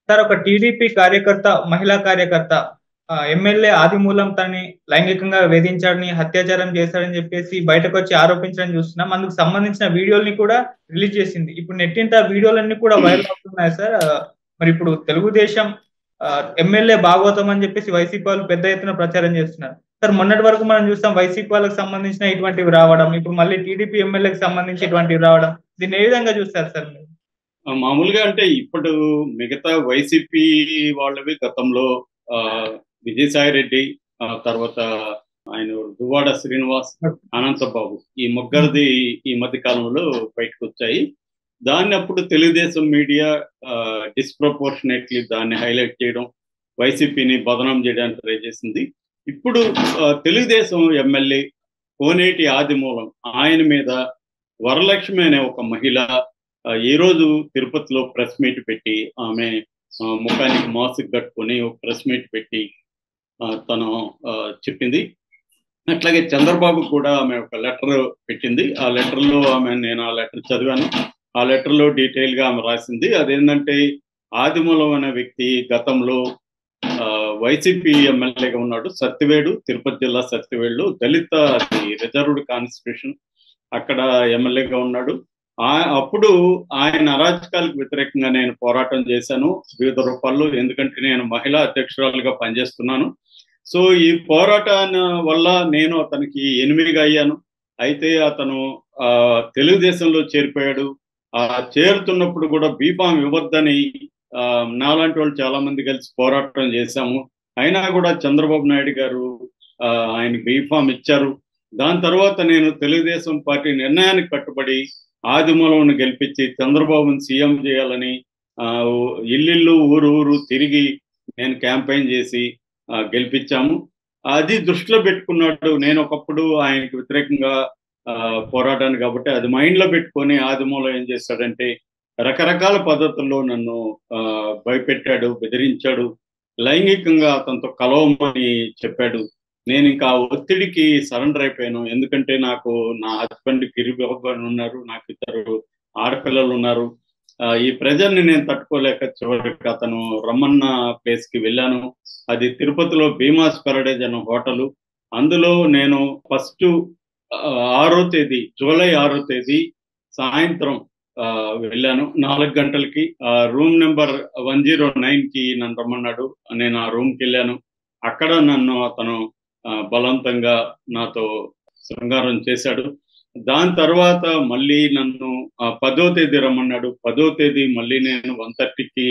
Sir ఒక TDP కార్యకర్త మహిళా కార్యకర్త ఆ, ఎమ్మెల్యే ఆదిమూలం తనని లైంగికంగా వేధించాడని అత్యాచారం చేశాడని చెప్పేసి బయటకు వచ్చి ఆరోపించడం చూస్తున్నాం అందుకు సంబంధించిన వీడియోల్ని కూడా రిలీజ్ చేసింది ఇప్పుడు నెట్టింట ఆ వీడియోలన్నీ కూడా వైరల్ అవుతున్నాయి సార్ ఆ, మరి ఇప్పుడు తెలుగుదేశం ఆ, ఎమ్మెల్యే భాగవతం అని చెప్పేసి వైసీపీ వాళ్ళు పెద్ద ఎత్తున ప్రచారం చేస్తున్నారు సార్ మొన్నటి వరకు మనం చూస్తాం వైసీపీ వాళ్ళకి సంబంధించిన ఇటువంటివి రావడం ఇప్పుడు మళ్ళీ టీడీపీ ఎమ్మెల్యేకి సంబంధించి ఇటువంటివి రావడం దీన్ని ఏ విధంగా చూస్తారు సార్ మీరు ఆ, మామూలుగా అంటే ఇప్పుడు మిగతా వైసీపీ వాళ్ళవి గతంలో ఆ, విజయసాయి రెడ్డి ఆ తర్వాత ఆయన దువ్వాడ శ్రీనివాస్ అనంతబాబు ఈ ముగ్గురిది ఈ మధ్య కాలంలో బయటకు వచ్చాయి దాన్ని అప్పుడు తెలుగుదేశం మీడియా డిస్ప్రపోర్షనేట్లీ దాన్ని హైలైట్ చేయడం వైసీపీని బదనాం చేయడానికి ట్రై చేసింది ఇప్పుడు ఆ, తెలుగుదేశం ఎమ్మెల్యే కోనేటి ఆదిమూలం ఆయన మీద వరలక్ష్మి అనే ఒక మహిళ ఆ, ఈ రోజు తిరుపతిలో ప్రెస్ మీట్ పెట్టి ఆమె ఆ, ముఖానికి మాస్క్ కట్టుకొని ఒక ప్రెస్ మీట్ పెట్టి ఆ, తను ఆ, చెప్పింది అట్లాగే చంద్రబాబు కూడా ఆమె ఒక లెటర్ పెట్టింది ఆ లెటర్లో ఆమె నేను ఆ లెటర్ చదివాను ఆ లెటర్లో డీటెయిల్ గా ఆమె రాసింది అదేంటంటే ఆదిమూలం అనే వ్యక్తి గతంలో ఆ, వైసీపీ ఎమ్మెల్యేగా ఉన్నాడు సత్యవేడు తిరుపతి జిల్లా సత్యవేడులో దళిత అది రిజర్వ్డ్ కాన్స్టిట్యూషన్ అక్కడ ఎమ్మెల్యేగా ఉన్నాడు ఆ అప్పుడు ఆయన అరాచకాలకు వ్యతిరేకంగా నేను పోరాటం చేశాను వివిధ రూపాల్లో ఎందుకంటే నేను మహిళా అధ్యక్షురాలుగా పనిచేస్తున్నాను సో ఈ పోరాటాన్ని వల్ల నేను అతనికి ఎనిమిదిగా అయ్యాను అయితే అతను ఆ తెలుగుదేశంలో చేరిపోయాడు ఆ చేరుతున్నప్పుడు కూడా బీఫామ్ ఇవ్వద్దని ఆ నాలాంటి వాళ్ళు చాలా మంది కలిసి పోరాటం చేశాము అయినా కూడా చంద్రబాబు నాయుడు గారు ఆ ఆయనకి బీఫామ్ ఇచ్చారు దాని తర్వాత నేను తెలుగుదేశం పార్టీ నిర్ణయానికి కట్టుబడి ఆదిమూలంను గెలిపించి చంద్రబాబుని సీఎం చేయాలని ఆ ఇల్లిల్లు ఊరు ఊరు తిరిగి నేను క్యాంపెయిన్ చేసి ఆ, గెలిపించాము అది దృష్టిలో పెట్టుకున్నాడు నేను ఒకప్పుడు ఆయనకి వ్యతిరేకంగా ఆ, పోరాటాను కాబట్టి అది మైండ్ లో పెట్టుకొని ఆదిమూలం ఏం చేశాడంటే రకరకాల పద్ధతుల్లో నన్ను ఆ, భయపెట్టాడు బెదిరించాడు లైంగికంగా అతనితో కలవమని చెప్పాడు నేను ఇంకా ఆ ఒత్తిడికి సరెండర్ అయిపోయాను ఎందుకంటే నాకు నా హస్బెండ్ గిరిబాబు అని ఉన్నారు నాకు ఇద్దరు ఆడపిల్లలు ఉన్నారు ఆ, ఈ ప్రెజర్ని నేను తట్టుకోలేక చివరికి అతను రమ్మన్న ప్లేస్ కి వెళ్ళాను అది తిరుపతిలో భీమాస్ పెరడేజ్ అనే హోటల్ అందులో నేను ఫస్ట్ ఆరో తేదీ జూలై ఆరో తేదీ సాయంత్రం ఆ, వెళ్ళాను నాలుగు గంటలకి room number one zero nine కి నన్ను రమ్మన్నాడు నేను ఆ రూమ్కి వెళ్ళాను అక్కడ నన్ను అతను ఆ, బలవంతంగా నాతో శృంగారం చేశాడు దాని తర్వాత మళ్ళీ నన్ను ఆ, పదో తేదీ రమ్మన్నాడు పదో తేదీ మళ్ళీ నేను వన్ థర్టీకి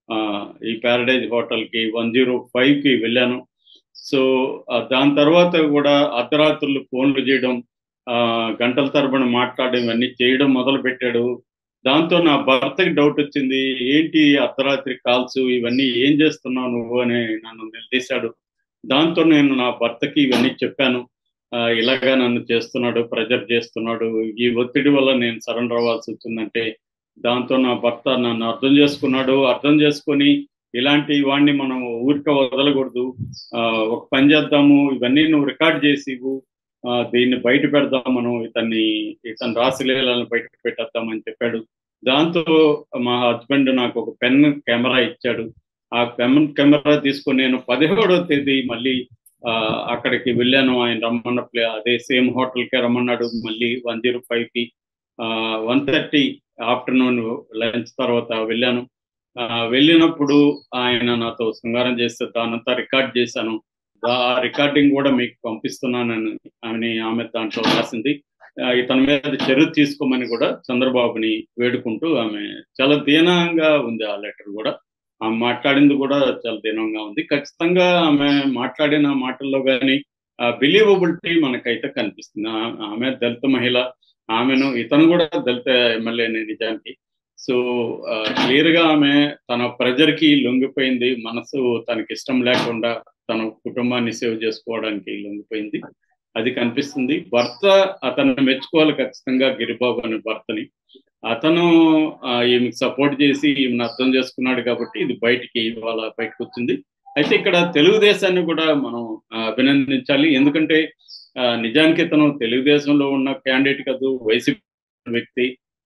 ఈ ప్యారడైజ్ హోటల్కి వన్ జీరో ఫైవ్కి వెళ్ళాను సో ఆ, దాని తర్వాత కూడా అర్ధరాత్రులు ఫోన్లు చేయడం ఆ, గంటల తరబడి మాట్లాడడం ఇవన్నీ చేయడం మొదలు పెట్టాడు దాంతో నా భర్తకి డౌట్ వచ్చింది ఏంటి అర్ధరాత్రి కాల్స్ ఇవన్నీ ఏం చేస్తున్నావు నువ్వు అని నన్ను నిలదీశాడు దాంతో నేను నా భర్తకి ఇవన్నీ చెప్పాను ఆ, ఇలాగా నన్ను చేస్తున్నాడు ప్రెజర్ చేస్తున్నాడు ఈ ఒత్తిడి వల్ల నేను సరెండర్ అవ్వాల్సి వచ్చిందంటే దాంతో నా భర్త నన్ను అర్థం చేసుకున్నాడు అర్థం చేసుకొని ఇలాంటి వాడిని మనం ఊరిక వదలకూడదు ఆ, ఒక పని చేద్దాము ఇవన్నీ నువ్వు రికార్డ్ చేసి ఇవ్వు. ఆ, దీన్ని బయట పెడదాం మనం ఇతన్ని ఇతని రాసిలీలను బయట పెట్టేద్దామని చెప్పాడు దాంతో మా హస్బెండ్ నాకు ఒక పెన్ కెమెరా ఇచ్చాడు ఆ పెన్ కెమెరా తీసుకొని నేను పదిహేడవ తేదీ మళ్ళీ ఆ, అక్కడికి వెళ్ళాను ఆయన రమ్మన్న ప్లే అదే సేమ్ హోటల్కే రమ్మన్నాడు మళ్ళీ వన్ జీరో ఫైవ్కి వన్ థర్టీ ఆఫ్టర్నూన్ లంచ్ తర్వాత వెళ్ళాను ఆ, వెళ్ళినప్పుడు ఆయన నాతో శృంగారం చేస్తే దానంతా రికార్డ్ చేశాను ఆ రికార్డింగ్ కూడా మీకు పంపిస్తున్నానని అని ఆమె దాంట్లో రాసింది ఆ, ఇతని మీద చర్య తీసుకోమని కూడా చంద్రబాబుని వేడుకుంటూ ఆమె చాలా దీనంగా ఉంది ఆ లెటర్ కూడా ఆమె మాట్లాడింది కూడా చాలా దీనంగా ఉంది ఖచ్చితంగా ఆమె మాట్లాడిన మాటల్లో కానీ బిలీవబిలిటీ మనకైతే కనిపిస్తుంది ఆ- ఆమె దళిత మహిళ ఆమెను ఇతను కూడా దళిత ఎమ్మెల్యేనే నిజానికి సో క్లియర్ గా ఆమె తన ప్రజలకి లొంగిపోయింది మనసు తనకి ఇష్టం లేకుండా తన కుటుంబాన్ని సేవ్ చేసుకోవడానికి లొంగిపోయింది అది కనిపిస్తుంది భర్త అతన్ని మెచ్చుకోవాలి ఖచ్చితంగా గిరిబాబు అనే భర్తని అతను ఆ, ఈమెకి సపోర్ట్ చేసి ఈమెను అర్థం చేసుకున్నాడు కాబట్టి ఇది బయటికి ఇవాళ బయటకు వచ్చింది అయితే ఇక్కడ తెలుగుదేశాన్ని కూడా మనం ఆ, అభినందించాలి ఎందుకంటే ఆ, నిజానికి ఇతను తెలుగుదేశంలో ఉన్న క్యాండిడేట్ కాదు వైసీపీ వ్యక్తి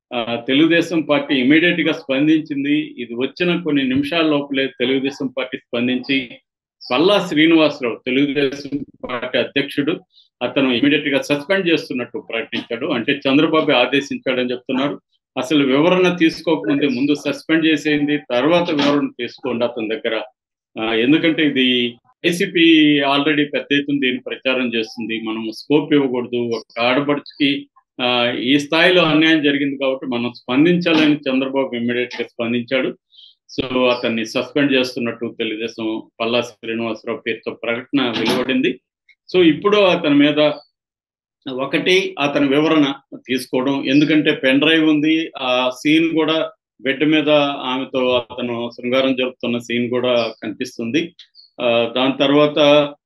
తెలుగుదేశం పార్టీ ఇమీడియట్ గా స్పందించింది ఇది వచ్చిన కొన్ని నిమిషాల లోపలే తెలుగుదేశం పార్టీ స్పందించి పల్లా శ్రీనివాసరావు తెలుగుదేశం పార్టీ అధ్యక్షుడు అతను ఇమీడియట్ గా సస్పెండ్ చేస్తున్నట్టు ప్రకటించాడు అంటే చంద్రబాబు ఆదేశించాడని చెప్తున్నారు అసలు వివరణ తీసుకోకముందే ముందు సస్పెండ్ చేసేయింది తర్వాత వివరణ తీసుకోండి అతని దగ్గర ఎందుకంటే ఇది ఏసీపీ ఆల్రెడీ పెద్ద ఎత్తున దీన్ని ప్రచారం చేస్తుంది మనం స్కోప్ ఇవ్వకూడదు ఒక ఆడపడుచుకి ఈ స్థాయిలో అన్యాయం జరిగింది కాబట్టి మనం స్పందించాలని చంద్రబాబు ఇమ్మీడియట్ గా స్పందించాడు సో అతన్ని సస్పెండ్ చేస్తున్నట్టు తెలుగుదేశం పల్లా శ్రీనివాసరావు పేరుతో ప్రకటన వెలువడింది సో ఇప్పుడు అతని మీద ఒకటి అతని వివరణ తీసుకోవడం ఎందుకంటే పెన్ డ్రైవ్ ఉంది ఆ సీన్ కూడా బెడ్ మీద ఆమెతో అతను శృంగారం జరుపుతున్న సీన్ కూడా కనిపిస్తుంది దాని తర్వాత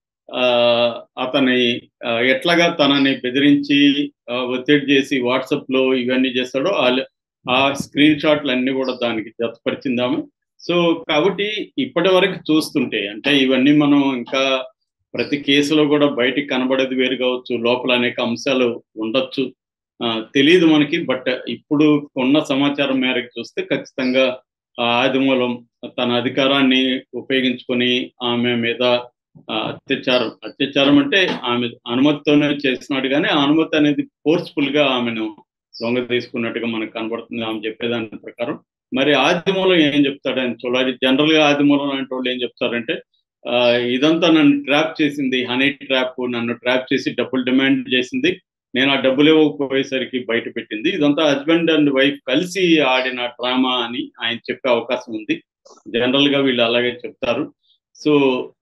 అతని ఎట్లాగా తనని బెదిరించి ఒత్తిడి చేసి వాట్సాప్ లో ఇవన్నీ చేస్తాడో ఆ స్క్రీన్ షాట్లు అన్ని కూడా దానికి జతపరిచిందాము సో కాబట్టి ఇప్పటి వరకు చూస్తుంటే అంటే ఇవన్నీ మనం ఇంకా ప్రతి కేసులో కూడా బయటికి కనబడేది వేరు కావచ్చు లోపల అనేక అంశాలు ఉండొచ్చు తెలియదు మనకి బట్ ఇప్పుడు ఉన్న సమాచారం మేరకు చూస్తే ఖచ్చితంగా ఆదిమూలం తన అధికారాన్ని ఉపయోగించుకొని ఆమె మీద అత్యాచారం అత్యాచారం అంటే ఆమె అనుమతితోనే చేసినాడు కానీ ఆ అనుమతి అనేది ఫోర్స్ఫుల్ గా ఆమెను దొంగ తీసుకున్నట్టుగా మనకు కనబడుతుంది ఆమె చెప్పేదాని ప్రకారం మరి ఆదిమూలం ఏం చెప్తాడని చూడాలి జనరల్ గా ఆదిమూలం లాంటి వాళ్ళు ఏం చెప్తారంటే ఇదంతా నన్ను ట్రాప్ చేసింది హనీ ట్రాప్ నన్ను ట్రాప్ చేసి డబ్బులు డిమాండ్ చేసింది నేను ఆ డబ్బులు ఇవ్వకపోయేసరికి బయట పెట్టింది ఇదంతా హస్బెండ్ అండ్ వైఫ్ కలిసి ఆడిన డ్రామా అని ఆయన చెప్పే అవకాశం ఉంది జనరల్ గా వీళ్ళు అలాగే చెప్తారు సో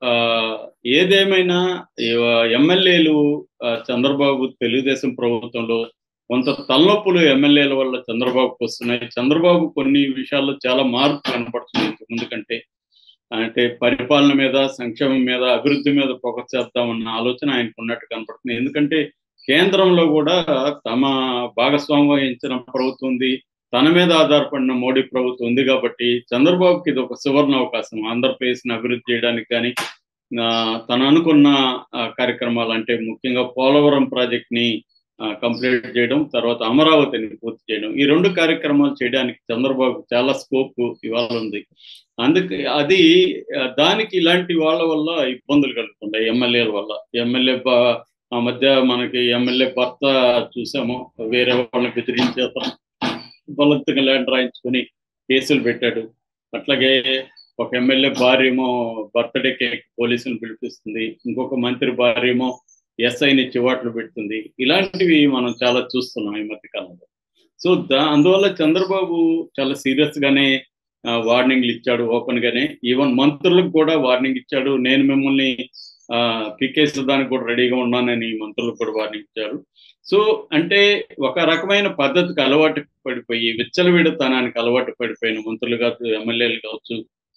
ఏదేమైనా ఎమ్మెల్యేలు చంద్రబాబు తెలుగుదేశం ప్రభుత్వంలో కొంత తలనొప్పులు ఎమ్మెల్యేల వల్ల చంద్రబాబుకు వస్తున్నాయి చంద్రబాబు కొన్ని విషయాల్లో చాలా మార్పు కనపడుతుంది ఇంతకుముందు కంటే అంటే పరిపాలన మీద సంక్షేమం మీద అభివృద్ధి మీద ఫోకస్ చేద్దామన్న ఆలోచన ఆయనకు ఉన్నట్టు కనపడుతుంది ఎందుకంటే కేంద్రంలో కూడా తమ భాగస్వామ్యం వహించిన ప్రభుత్వం ఉంది తన మీద ఆధారపడిన మోడీ ప్రభుత్వం ఉంది కాబట్టి చంద్రబాబుకి ఇది ఒక సువర్ణ అవకాశం ఆంధ్రప్రదేశ్ని అభివృద్ధి చేయడానికి కానీ తను అనుకున్న కార్యక్రమాలు అంటే ముఖ్యంగా పోలవరం ప్రాజెక్ట్ ని కంప్లీట్ చేయడం తర్వాత అమరావతిని పూర్తి చేయడం ఈ రెండు కార్యక్రమాలు చేయడానికి చంద్రబాబు చాలా స్కోప్ ఇవాళ ఉంది అందుకే అది దానికి ఇలాంటి వాళ్ళ వల్ల ఇబ్బందులు కలుగుతుంటాయి ఎమ్మెల్యేల వల్ల ఎమ్మెల్యే ఆ మధ్య మనకి ఎమ్మెల్యే భర్త చూసాము వేరే వాళ్ళని బెదిరించే బలవంతంగా ల్యాండ్ రాయించుకొని కేసులు పెట్టాడు అట్లాగే ఒక ఎమ్మెల్యే భార్య ఏమో బర్త్డే కేక్ పోలీసులు పిలిపిస్తుంది ఇంకొక మంత్రి భార్య ఏమో ఎస్ఐని చివాట్లు పెడుతుంది ఇలాంటివి మనం చాలా చూస్తున్నాం ఈ మధ్య కాలంలో సో దా అందువల్ల చంద్రబాబు చాలా సీరియస్ గానే వార్నింగ్లు ఇచ్చాడు ఓపెన్ గానే ఈవెన్ మంత్రులకు కూడా వార్నింగ్ ఇచ్చాడు నేను మిమ్మల్ని పికేసేదానికి కూడా రెడీగా ఉన్నానని మంత్రులకు కూడా వార్నింగ్ ఇచ్చారు సో అంటే ఒక రకమైన పద్ధతికి అలవాటు పడిపోయి విచ్చలవిడతనానికి అలవాటు పడిపోయిన మంత్రులు కావచ్చు ఎమ్మెల్యేలు కావచ్చు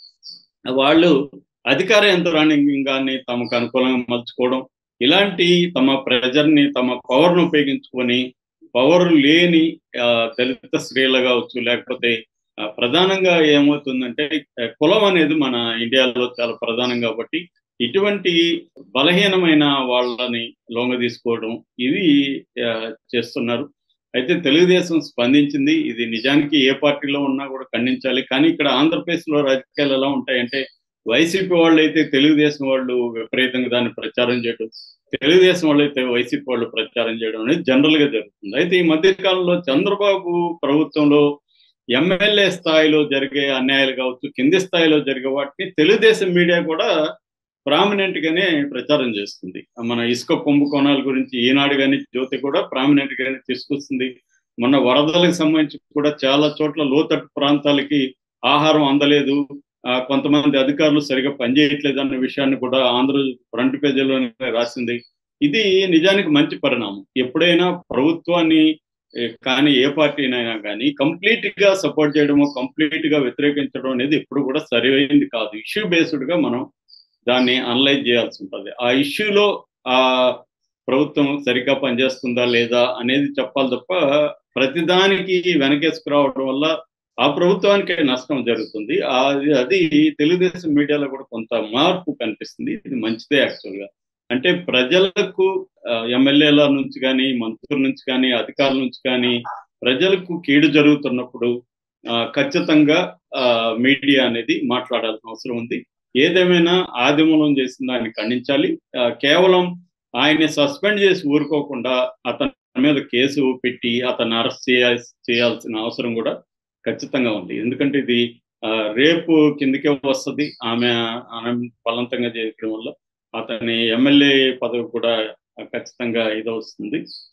వాళ్ళు అధికార యంత్రాంగాన్ని తమకు అనుకూలంగా మలుచుకోవడం ఇలాంటి తమ ప్రజల్ని తమ పవర్ను ఉపయోగించుకొని పవర్ లేని దళిత స్త్రీలు కావచ్చు లేకపోతే ప్రధానంగా ఏమవుతుందంటే కులం అనేది మన ఇండియాలో చాలా ప్రధానం కాబట్టి ఇటువంటి బలహీనమైన వాళ్ళని లొంగ తీసుకోవడం ఇవి చేస్తున్నారు అయితే తెలుగుదేశం స్పందించింది ఇది నిజానికి ఏ పార్టీలో ఉన్నా కూడా ఖండించాలి కానీ ఇక్కడ ఆంధ్రప్రదేశ్ లో రాజకీయాలు ఎలా ఉంటాయంటే వైసీపీ వాళ్ళు అయితే తెలుగుదేశం వాళ్ళు విపరీతంగా దాన్ని ప్రచారం చేయడం తెలుగుదేశం వాళ్ళు అయితే వైసీపీ వాళ్ళు ప్రచారం చేయడం అనేది జనరల్ గా జరుగుతుంది అయితే ఈ మధ్య కాలంలో చంద్రబాబు ప్రభుత్వంలో ఎమ్మెల్యే స్థాయిలో జరిగే అన్యాయాలు కావచ్చు కింది స్థాయిలో జరిగే వాటిని తెలుగుదేశం మీడియా కూడా ప్రామినెంట్ గానే ప్రచారం చేస్తుంది మన ఇసుక కుంభకోణాల గురించి ఈనాడు కానీ జ్యోతి కూడా ప్రామినెంట్ గానే తీసుకొస్తుంది మొన్న వరదలకు సంబంధించి కూడా చాలా చోట్ల లోతట్టు ప్రాంతాలకి ఆహారం అందలేదు కొంతమంది అధికారులు సరిగా పనిచేయట్లేదు అన్న విషయాన్ని కూడా ఆంధ్ర ఫ్రంట్ పేజీలోనే రాసింది ఇది నిజానికి మంచి పరిణామం ఎప్పుడైనా ప్రభుత్వాన్ని కానీ ఏ పార్టీనైనా కానీ కంప్లీట్ గా సపోర్ట్ చేయడము కంప్లీట్ గా వ్యతిరేకించడం అనేది ఎప్పుడు కూడా సరైనది కాదు ఇష్యూ బేస్డ్ గా మనం దాన్ని అనలైజ్ చేయాల్సి ఉంటుంది ఆ ఇష్యూలో ఆ ప్రభుత్వం సరిగ్గా పనిచేస్తుందా లేదా అనేది చెప్పాలి తప్ప ప్రతిదానికి వెనకేసుకురావడం వల్ల ఆ ప్రభుత్వానికి నష్టం జరుగుతుంది అది తెలుగుదేశం మీడియాలో కూడా కొంత మార్పు కనిపిస్తుంది ఇది మంచిదే యాక్చువల్గా అంటే ప్రజలకు ఎమ్మెల్యేల నుంచి కానీ మంత్రుల నుంచి కానీ అధికారుల నుంచి కానీ ప్రజలకు కీడు జరుగుతున్నప్పుడు ఖచ్చితంగా మీడియా అనేది మాట్లాడాల్సిన అవసరం ఉంది ఏదేమైనా ఆదిమూలం చేసిన దాన్ని ఖండించాలి కేవలం ఆయన్ని సస్పెండ్ చేసి ఊరుకోకుండా అతని మీద కేసు పెట్టి అతన్ని అరెస్ట్ చేయాల్సిన అవసరం కూడా ఖచ్చితంగా ఉంది ఎందుకంటే ఇది రేపు కిందకే వస్తుంది ఆమె ఆమె బలవంతంగా చేయడం వల్ల అతని ఎమ్మెల్యే పదవి కూడా ఖచ్చితంగా ఇది వస్తుంది